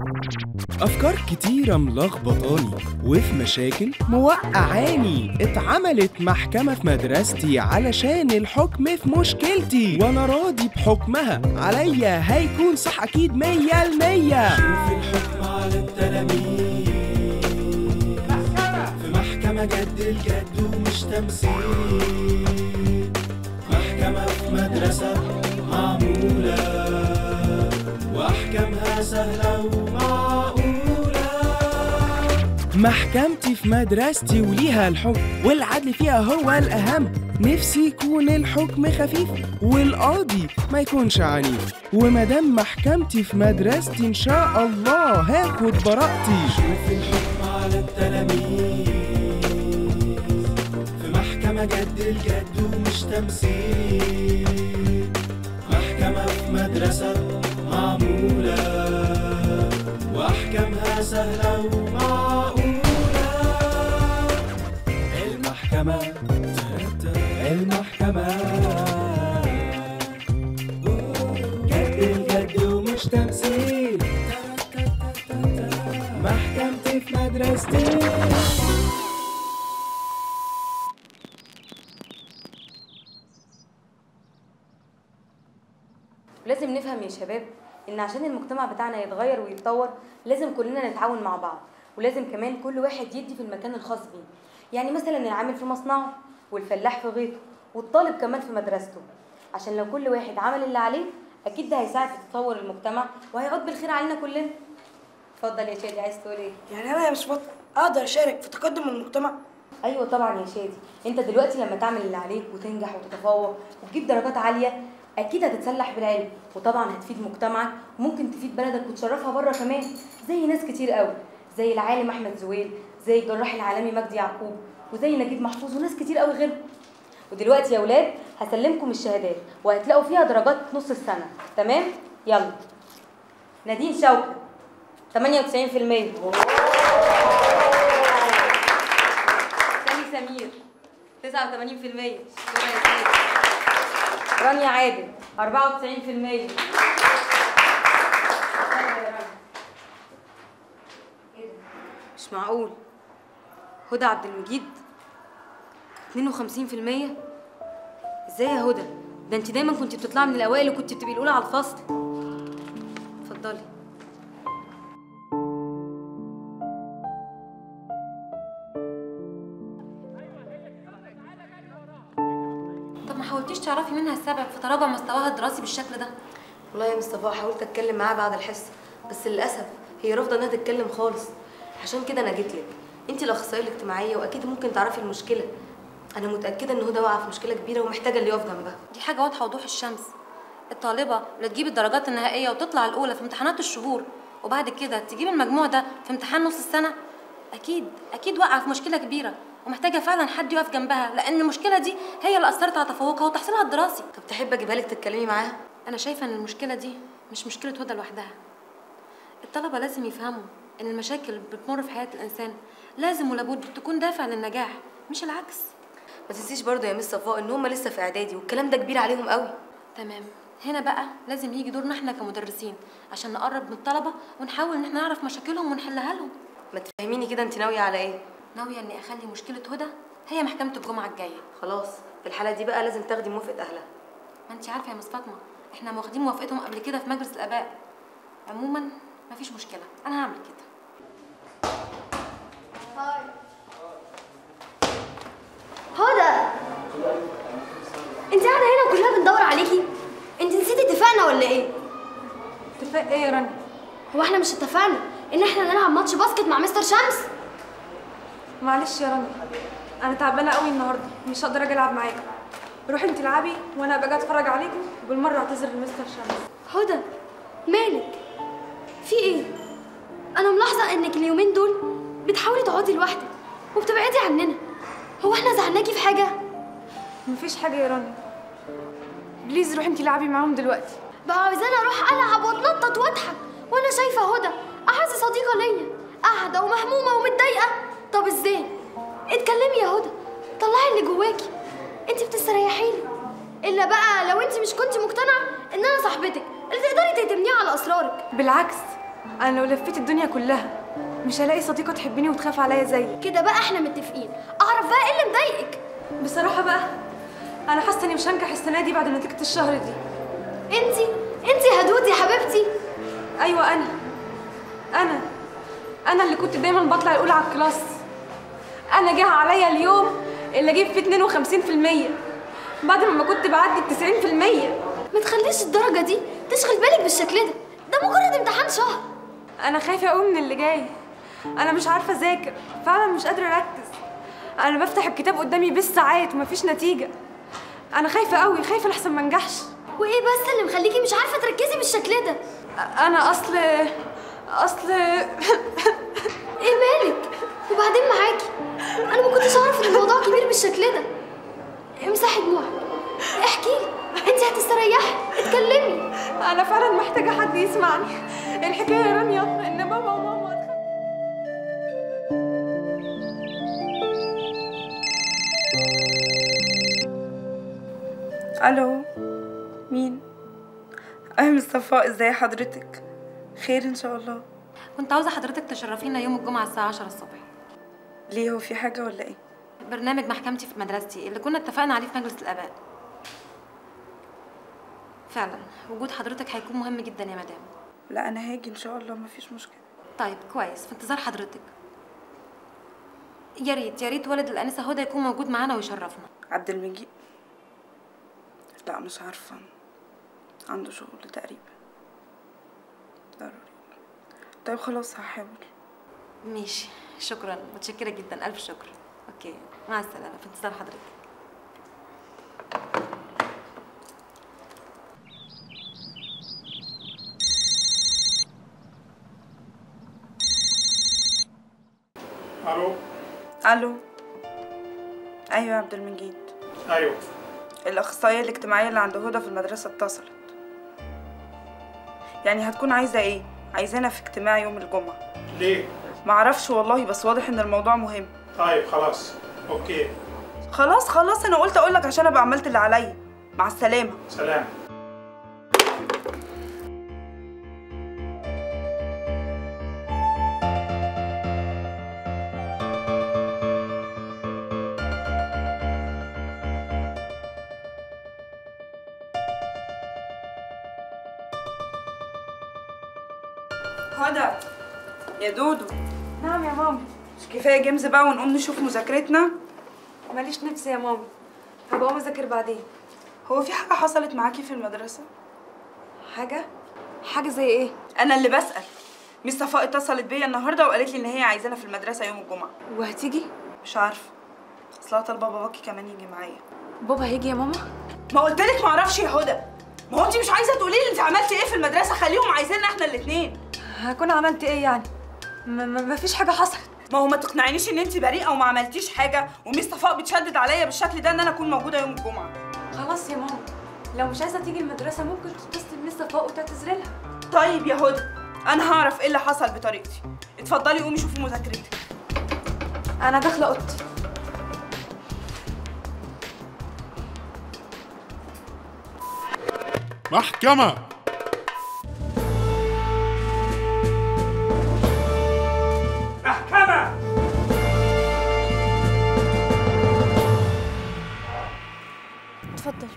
أفكار كتيرة ملخبطاني وفي مشاكل موقعاني اتعملت محكمة في مدرستي علشان الحكم في مشكلتي وأنا راضي بحكمها عليا هيكون صح أكيد مية المية شوف الحكم على التلاميذ في محكمة جد الجد ومش تمثيل محكمة في مدرسة معمولة وأحكامها سهلة ومعقولة محكمتي في مدرستي وليها الحكم والعدل فيها هو الأهم نفسي يكون الحكم خفيف والقاضي ما يكونش عنيف ومادام محكمتي في مدرستي إن شاء الله هاخد براءتي شوف الحكم على التلاميذ في محكمة جد الجد ومش تمثيل محكمة في مدرسة معمولة وأحكامها سهلة ومعقولة المحكمة المحكمة جد الجد ومش تمثيل محكمتي في مدرستي لازم نفهم يا شباب ان عشان المجتمع بتاعنا يتغير ويتطور لازم كلنا نتعاون مع بعض ولازم كمان كل واحد يدي في المكان الخاص بيه يعني مثلا العامل في مصنعه والفلاح في غيطه والطالب كمان في مدرسته عشان لو كل واحد عمل اللي عليه اكيد ده هيساعد في تطور المجتمع وهيعود بالخير علينا كلنا اتفضل يا شادي عايز تقول ايه يعني انا يا مس فاطمه اقدر اشارك في تقدم المجتمع ايوه طبعا يا شادي انت دلوقتي لما تعمل اللي عليك وتنجح وتتفوق وتجيب درجات عاليه اكيد هتتسلح بالعلم وطبعا هتفيد مجتمعك وممكن تفيد بلدك وتشرفها بره كمان زي ناس كتير قوي زي العالم احمد زويل زي الجراح العالمي مجدي يعقوب وزي نجيب محفوظ وناس كتير قوي غيرهم ودلوقتي يا ولاد هسلمكم الشهادات وهتلاقوا فيها درجات نص السنه تمام يلا نادين شوقي 98% سامي سمير 89% شكرا يا سيدي رانيا عادل 94% مش معقول هدى عبد المجيد 52% ازاي يا هدى ده انت دايما كنت بتطلعي من الاوائل وكنت بتبقي الاولى على الفصل اتفضلي طب ما حاولتيش تعرفي منها السبب في تراجع مستواها الدراسي بالشكل ده والله يا مصطفى حاولت اتكلم معاها بعد الحصه بس للاسف هي رافضه انها تتكلم خالص عشان كده انا جيت لك انت الاخصائيه الاجتماعيه واكيد ممكن تعرفي المشكله انا متاكده ان هدى واقعه في مشكله كبيره ومحتاجه اللي يقف جنبها دي حاجة واضحة وضوح الشمس الطالبة اللي تجيب الدرجات النهائية وتطلع الأولى في امتحانات الشهور وبعد كده تجيب المجموع ده في امتحان نص السنة أكيد أكيد واقعة في مشكلة كبيرة ومحتاجة فعلا حد يقف جنبها لأن المشكلة دي هي اللي أثرت على تفوقها وتحصيلها الدراسي طب تحب اجيبها لك تتكلمي معاها أنا شايفة إن المشكلة دي مش مشكلة هدى لوحدها الطلبة لازم يفهموا إن المشاكل اللي بتمر في حياة الإنسان لازم ولابد تكون دافع للنجاح مش العكس ما تنسيش برضه يا مس صفاء ان هم لسه في اعدادي والكلام ده كبير عليهم قوي تمام هنا بقى لازم يجي دورنا احنا كمدرسين عشان نقرب من الطلبة ونحاول ان احنا نعرف مشاكلهم ونحلها لهم ما تفهميني كده انت ناويه على ايه ناوية اني اخلي مشكلة هدى هي محكمة الجمعة الجاية خلاص في الحاله دي بقى لازم تاخدي موافقه اهلها ما انت عارفة يا مس فاطمة احنا واخدين موافقتهم قبل كده في مجلس الاباء عموما مفيش مشكلة انا هعمل كده هدى انت قاعده هنا وكلنا بندور عليكي انت نسيتي اتفقنا ولا ايه اتفاق ايه يا رنا هو احنا مش اتفقنا ان احنا نلعب ماتش باسكت مع مستر شمس معلش يا رنا انا تعبانه قوي النهارده مش هقدر اجي العب معاكم روحي انت العبي وانا باجي اتفرج عليكم وبالمره اعتذر لمستر شمس هدى مالك في ايه انا ملاحظه انك اليومين دول بتحاولي تقعدي لوحدك وبتبعدي عننا هو احنا زعلناكي في حاجه مفيش حاجه يا رنا بليز روحي انت العبي معاهم دلوقتي بقى عاوزاني اروح العب واتنطط واضحك وانا شايفه هدى اعز صديقه ليا قاعده ومهمومه ومتضايقه طب ازاي اتكلمي يا هدى طلعي اللي جواكي انت بتستريحي لي الا بقى لو انت مش كنت مقتنعه ان انا صاحبتك اللي تقدري تهتمني على اسرارك بالعكس انا لو لفيت الدنيا كلها مش هلاقي صديقه تحبني وتخاف عليا زيك كده بقى احنا متفقين اعرف بقى ايه اللي مضايقك بصراحه بقى انا حاسه اني مش هنجح السنه دي بعد نتيجه الشهر دي انتي انتي يا هدود يا حبيبتي ايوه انا انا انا اللي كنت دايما بطلع الاولى على الكلاس انا جه عليا اليوم اللي اجيب فيه 52% بعد ما كنت بعدي ال 90% ما تخليش الدرجه دي تشغل بالك بالشكل ده ده مجرد امتحان شهر انا خايفه قوي من اللي جاي انا مش عارفه اذاكر فعلا مش قادره اركز انا بفتح الكتاب قدامي بالساعات ومفيش نتيجه انا خايفه قوي خايفه لحسن ما انجحش وايه بس اللي مخليكي مش عارفه تركزي بالشكل ده انا اصل اصل ايه مالك وبعدين معاكي انا ما كنتش اعرف ان الموضوع كبير بالشكل ده امسحي دموعك احكي لي انت هتستريحي اتكلمي انا فعلا محتاجه حد يسمعني الحكايه يا رانيا ان بابا وماما اتخانقوا. الو مين انا مصطفى ازاي حضرتك خير ان شاء الله كنت عاوزة حضرتك تشرفينا يوم الجمعة الساعة 10 الصبح ليه هو في حاجه ولا ايه برنامج محكمتي في مدرستي اللي كنا اتفقنا عليه في مجلس الآباء فعلا وجود حضرتك هيكون مهم جدا يا مدام لا انا هاجي ان شاء الله مفيش مشكله طيب كويس في انتظار حضرتك يا ريت يا ريت والد الأنسة هدى يكون موجود معانا ويشرفنا عبد المجيد لا مش عارفه عنده شغل تقريبا ضروري طيب خلاص هحاول ماشي شكرا متشكرة جدا ألف شكر أوكي مع السلامة في انتظار حضرتك الو الو ايوه يا عبد المجيد ايوه الاخصائيه الاجتماعيه اللي عند هدى في المدرسه اتصلت يعني هتكون عايزه ايه عايزانا في اجتماع يوم الجمعه ليه معرفش والله بس واضح ان الموضوع مهم طيب خلاص اوكي خلاص خلاص انا قلت اقولك عشان ابقى عملت اللي عليا مع السلامه سلام هدى يا دودو نعم يا ماما مش كفايه جيمز بقى ونقوم نشوف مذاكرتنا ماليش نفس يا ماما هبقى اقوم اذاكر بعدين هو في حاجه حصلت معاكي في المدرسه حاجه حاجه زي ايه انا اللي بسال ميس صفاء اتصلت بيا النهارده وقالت لي ان هي عايزانا في المدرسه يوم الجمعه وهتيجي مش عارفه اصلها طالبه باباكي كمان يجي معايا بابا هيجي يا ماما ما قلت لك ما اعرفش يا هدى ما هو انت مش عايزه تقولي لي انت عملتي ايه في المدرسه خليهم عايزيننا احنا الاثنين هكون عملت ايه يعني ما, ما, ما فيش حاجه حصلت ما هو ما تقنعنيش ان انت بريئه وما عملتيش حاجه وميس صفاء بتشدد عليا بالشكل ده ان انا اكون موجوده يوم الجمعه خلاص يا ماما لو مش عايزه تيجي المدرسه ممكن تتصل بميس صفاء وتعتذري لها طيب يا هدى انا هعرف ايه اللي حصل بطريقتي اتفضلي قومي شوفي مذاكرتك انا داخله اوضتي محكمة محكمة اتفضل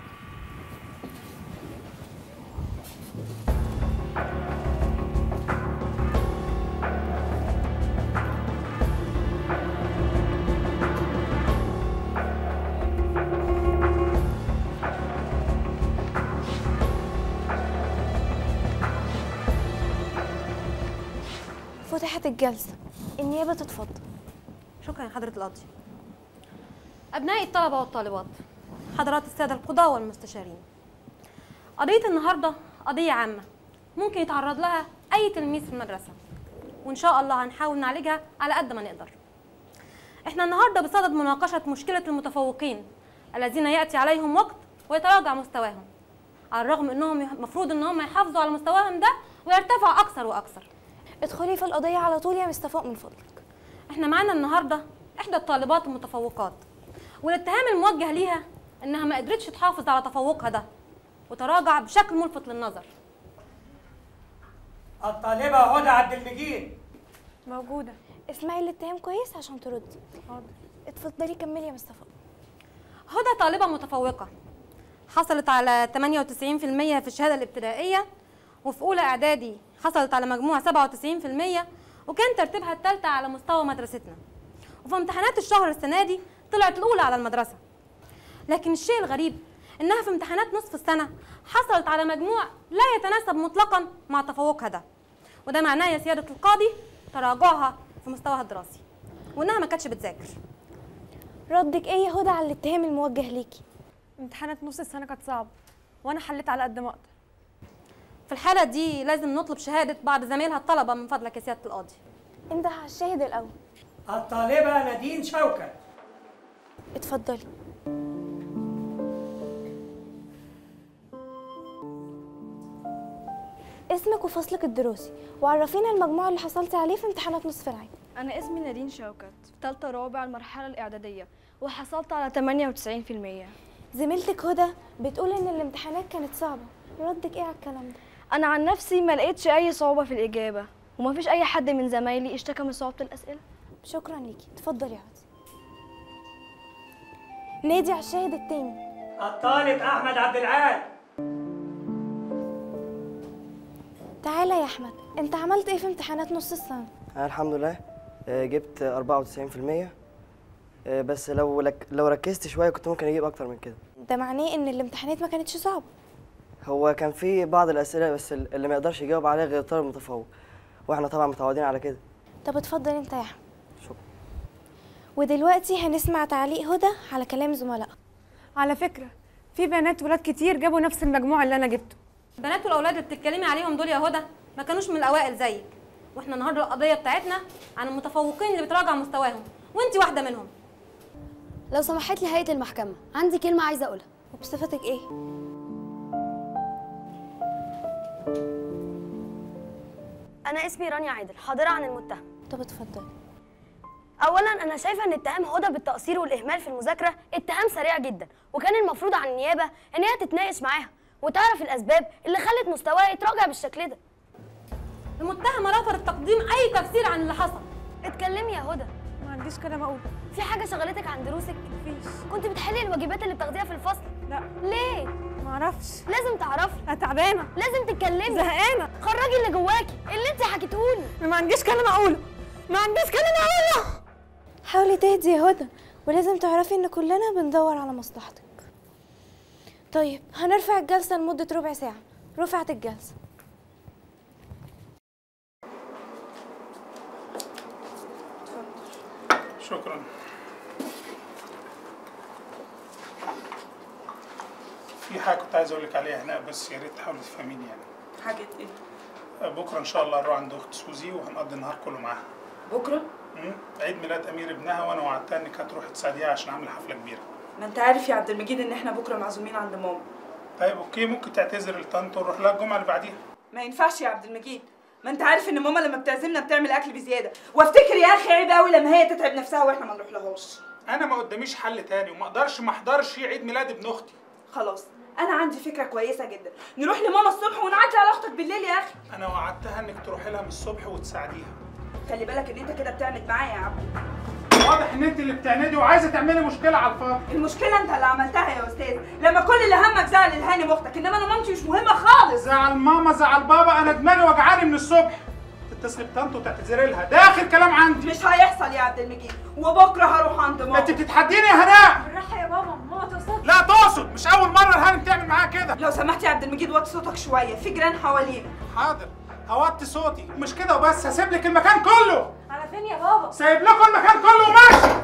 فتحت الجلسة النيابة تتفضل شكرا يا حضرة القاضي أبنائي الطلبة والطالبات حضرات السادة القضاة والمستشارين قضية النهاردة قضية عامة ممكن يتعرض لها أي تلميذ في المدرسة وإن شاء الله هنحاول نعالجها على قد ما نقدر إحنا النهاردة بصدد مناقشة مشكلة المتفوقين الذين يأتي عليهم وقت ويتراجع مستواهم على الرغم إنهم المفروض إن هم يحافظوا على مستواهم ده ويرتفع أكثر وأكثر ادخلي في القضية على طول يا مستفاء من فضلك احنا معانا النهارده احدى الطالبات المتفوقات والاتهام الموجه ليها انها ما قدرتش تحافظ على تفوقها ده وتراجع بشكل ملفت للنظر الطالبة هدى عبد المجيد موجودة اسمعي الاتهام كويس عشان تردي حاضر اتفضلي كملي يا مصطفى هدى طالبة متفوقة حصلت على 98% في الشهادة الابتدائية وفي أولى إعدادي حصلت على مجموع 97% وكان ترتيبها الثالثة على مستوى مدرستنا وفي امتحانات الشهر السنة دي طلعت الأولى على المدرسة لكن الشيء الغريب إنها في امتحانات نصف السنة حصلت على مجموع لا يتناسب مطلقا مع تفوقها ده وده معناه يا سيادة القاضي تراجعها في مستواها الدراسي وإنها ما كانتش بتذاكر ردك ايه يا هدى على الاتهام الموجه ليكي امتحانات نص السنة كانت صعبة وأنا حليت على قد ما أقدر في الحالة دي لازم نطلب شهادة بعض زمايلها الطلبة من فضلك يا سيادة القاضي انده على الشاهد الاول الطالبة نادين شوكت اتفضلي اسمك وفصلك الدراسي وعرفينا المجموع اللي حصلتي عليه في امتحانات نصف العام أنا اسمي نادين شوكت في تالتة رابع المرحلة الإعدادية وحصلت على 98% زميلتك هدى بتقول ان الامتحانات كانت صعبة ردك ايه على الكلام ده أنا عن نفسي ما لقيتش أي صعوبة في الإجابة ومفيش أي حد من زمايلي اشتكى من صعوبة الأسئلة شكرا ليكي اتفضلي يا هدى نادي على الشاهد التاني الطالب أحمد عبد العال تعالى يا احمد انت عملت ايه في امتحانات نص السنة أنا الحمد لله آه، جبت 94% آه، بس لو لك لو ركزت شوية كنت ممكن أجيب أكتر من كده ده معناه ان الامتحانات ما كانتش صعبة هو كان في بعض الأسئلة بس ال- اللي ما يقدرش يجاوب عليها غير الطالب المتفوق وإحنا طبعا متعودين على كده طب اتفضل انت يا احمد شكرا ودلوقتي هنسمع تعليق هدى على كلام زملائها على فكرة في بنات ولاد كتير جابوا نفس المجموع اللي أنا جبته البنات والأولاد اللي بتتكلمي عليهم دول يا هدى ما كانوش من الأوائل زيك واحنا النهارده القضية بتاعتنا عن المتفوقين اللي بتراجع مستواهم وانتي واحدة منهم لو سمحت لي هيئة المحكمة عندي كلمة عايزة أقولها وبصفتك ايه؟ أنا اسمي رانيا عادل حاضرة عن المتهم طب اتفضل أولا أنا شايفة إن اتهام هدى بالتقصير والإهمال في المذاكرة اتهام سريع جدا وكان المفروض عن النيابة إن هي تتناقش معاها وتعرف الأسباب اللي خلت مستواها يتراجع بالشكل ده المتهمة رفضت تقديم أي تفسير عن اللي حصل اتكلمي يا هدى ما عنديش كلام أقوله في حاجة شغلتك عن دروسك؟ مفيش كنت بتحلي الواجبات اللي بتاخديها في الفصل؟ لا ليه؟ معرفش لازم تعرفي أنا تعبانة لازم تتكلمي زهقانة خرجي اللي جواكي اللي انت حكيتهولي ما عنديش كلام أقوله ما عنديش كلام أقوله حاولي تهدي يا هدى ولازم تعرفي ان كلنا بندور على مصلحتك طيب هنرفع الجلسة لمدة ربع ساعة رفعت الجلسة شكرا في حاجة كنت عايز أقول لك عليها هنا بس يا ريت تحاولي تفهميني يعني حاجة ايه؟ بكرة إن شاء الله نروح عند أخت سوزي وهنقضي النهار كله معاها بكرة؟ مم. عيد ميلاد أمير ابنها وأنا وعدتها إنك هتروحي تساعديها عشان أعمل حفلة كبيرة ما انت عارف يا عبد المجيد ان احنا بكرة معزومين عند ماما طيب أوكي ممكن تعتذر لطنط ونروح لها الجمعة اللي بعديها ما ينفعش يا عبد المجيد ما انت عارف ان ماما لما بتعزمنا بتعمل اكل بزيادة وافتكر يا اخي عيب قوي لما هي تتعب نفسها واحنا ما نروح لهاش أنا ما قداميش حل تاني وما أقدرش ما أحضرش عيد ميلاد ابن أختي خلاص انا عندي فكرة كويسة جدا نروح لماما الصبح ونعدي على اختك بالليل يا اخي أنا وعدتها إنك تروحي لها من الصبح وتساعديها خلي بالك ان انت كده بتعند معايا يا عبد واضح إن أنت اللي بتعندي وعايزة تعملي مشكلة على الفاضي المشكلة انت اللي عملتها يا استاذ لما كل اللي همك زعل الهانم اختك انما انا مامتي مش مهمة خالص زعل ماما زعل بابا أنا دماغي وجعاني من الصبح تتصلي بطنط وتعتذري لها ده آخر كلام عندي مش هيحصل يا عبد المجيد وبكرة هروح عند ماما أنت بتتحديني يا هناء بالراحة يا بابا ماما تقصد لا تقصد مش أول مرة الهانم تعمل معاها كده لو سمحت يا عبد المجيد وطي صوتك شوية في جيران حوالينا حاضر هوطي صوتي مش كده وبس هسيب لك المكان كله على فين يا بابا سايب لكم المكان كله وماشي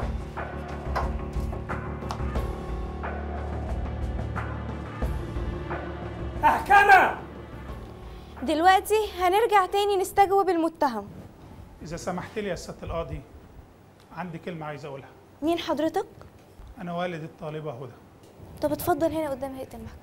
أحكمة دلوقتي هنرجع تاني نستجوب المتهم إذا سمحت لي يا سيادة القاضي عندي كلمة عايز أقولها مين حضرتك؟ أنا والد الطالبة هدى طب اتفضل هنا قدام هيئة المحكمة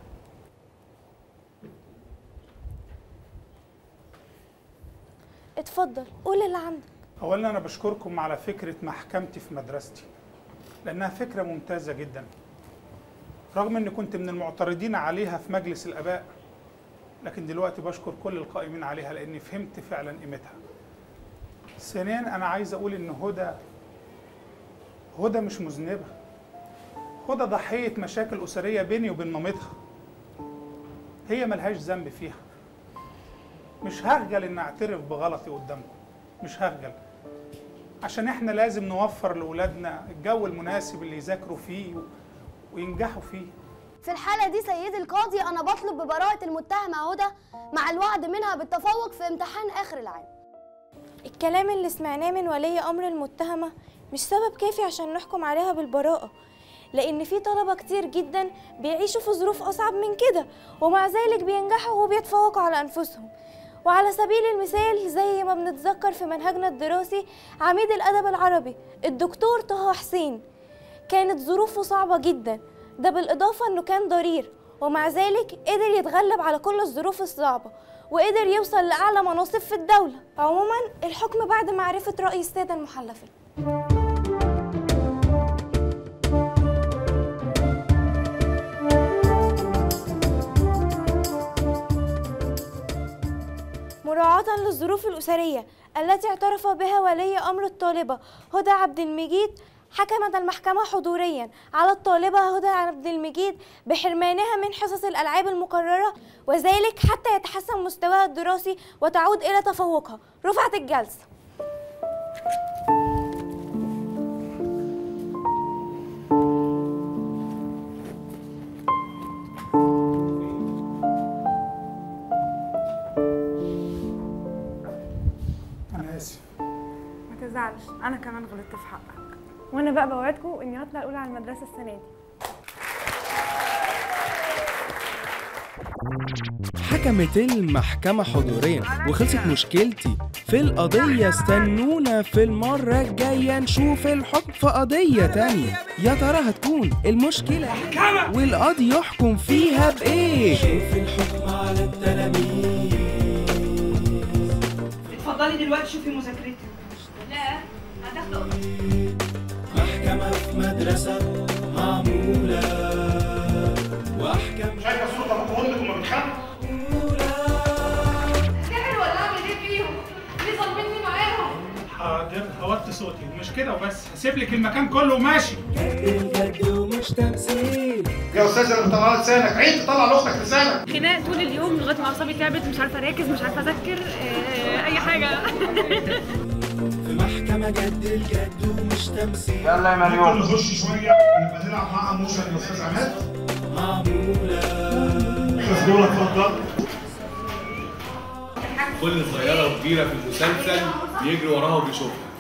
اتفضل قول اللي عندك أولا أنا بشكركم على فكرة محكمتي في مدرستي لأنها فكرة ممتازة جدا رغم إني كنت من المعترضين عليها في مجلس الآباء لكن دلوقتي بشكر كل القائمين عليها لاني فهمت فعلا قيمتها ثانيا انا عايز اقول ان هدى هدى مش مذنبه هدى ضحيه مشاكل اسريه بيني وبين مامتها هي ملهاش ذنب فيها مش هخجل ان اعترف بغلطي قدامكم مش هخجل عشان احنا لازم نوفر لاولادنا الجو المناسب اللي يذاكروا فيه و- وينجحوا فيه في الحالة دي سيدي القاضي أنا بطلب ببراءة المتهمة هدى مع الوعد منها بالتفوق في امتحان آخر العام الكلام اللي سمعناه من ولي أمر المتهمة مش سبب كافي عشان نحكم عليها بالبراءة لأن في طلبة كتير جدا بيعيشوا في ظروف أصعب من كده ومع ذلك بينجحوا وبيتفوقوا على أنفسهم وعلى سبيل المثال زي ما بنتذكر في منهجنا الدراسي عميد الأدب العربي الدكتور طه حسين كانت ظروفه صعبة جدا ده بالإضافة إنه كان ضرير ومع ذلك قدر يتغلب على كل الظروف الصعبة وقدر يوصل لأعلى مناصب في الدولة عموما الحكم بعد معرفة رأي السادة المحلفين مراعاة للظروف الأسرية التي اعترف بها ولي أمر الطالبة هدى عبد المجيد حكمت المحكمة حضوريا على الطالبة هدى عبد المجيد بحرمانها من حصص الألعاب المقررة وذلك حتى يتحسن مستواها الدراسي وتعود إلى تفوقها رفعت الجلسة انا اسف ما تزعلش انا كمان غلطت في حقك وانا بقى بوعدكم اني هطلع الاولى على المدرسه السنه دي حكمت المحكمة حضوريا وخلصت مشكلتي في القضية استنونا في المرة الجاية نشوف الحكم في قضية تانية يا ترى هتكون المشكلة إيه؟ والقاضي يحكم فيها بإيه شوف الحكم على التلاميذ اتفضلي دلوقتي شوفي مذاكرتك لا هتاخد محكمة في مدرسة معمولة وأحكام شايفه الصوت ابوك وامك وما بتخافوا تعمل ولا اعمل ايه فيهم؟ ليه ظلمتني معاهم؟ حاضر هوطي صوتي مش كده وبس هسيب لك المكان كله وماشي الجد ومش تمثيل يا استاذ انا مطلع لسانك عيد تطلع لاختك لسانك خناق طول اليوم لغايه ما اعصابي تعبت مش عارفه اركز مش عارفه اذاكر آه، اي حاجه في محكمة جد الجد ومش تمثيل يلا يا مريم ممكن نخش شويه نبقى نلعب مع موشن يا استاذ عماد معمولة بس دول اتفضل كل صغيرة وكبيرة في المسلسل بيجري وراها وبيشوفها